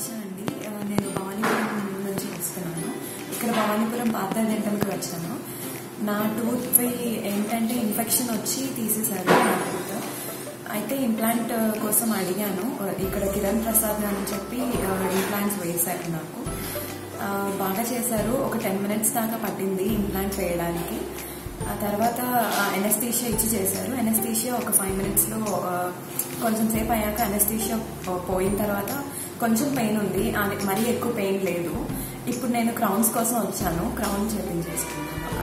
దీక్ష అండి ఆ, నేను భవానీపురం నుంచి వస్తున్నాను ఇక్కడ భవానీపురం పాత డెంటల్కి వచ్చాను నా టూత్ పై ఏంటంటే ఇన్ఫెక్షన్ వచ్చి తీసేశారు నా టూత్ అయితే ఇంప్లాంట్ కోసం అడిగాను ఇక్కడ కిరణ్ ప్రసాద్ అని చెప్పి ఇంప్లాంట్స్ వేశారు నాకు ఆ, బాగా చేశారు ఒక టెన్ మినిట్స్ దాకా పట్టింది ఇంప్లాంట్ వేయడానికి ఆ తర్వాత ఎనస్థీషియా ఇచ్చి చేశారు ఎనస్థీషియా ఒక ఫైవ్ మినిట్స్లో కొంచెం సేపు అయ్యాక ఎనస్థీషియా పోయిన తర్వాత కొంచెం పెయిన్ ఉంది ఆ, మరీ ఎక్కువ పెయిన్ లేదు ఇప్పుడు నేను క్రౌన్స్ కోసం వచ్చాను క్రౌన్ చేపించేసుకున్నాను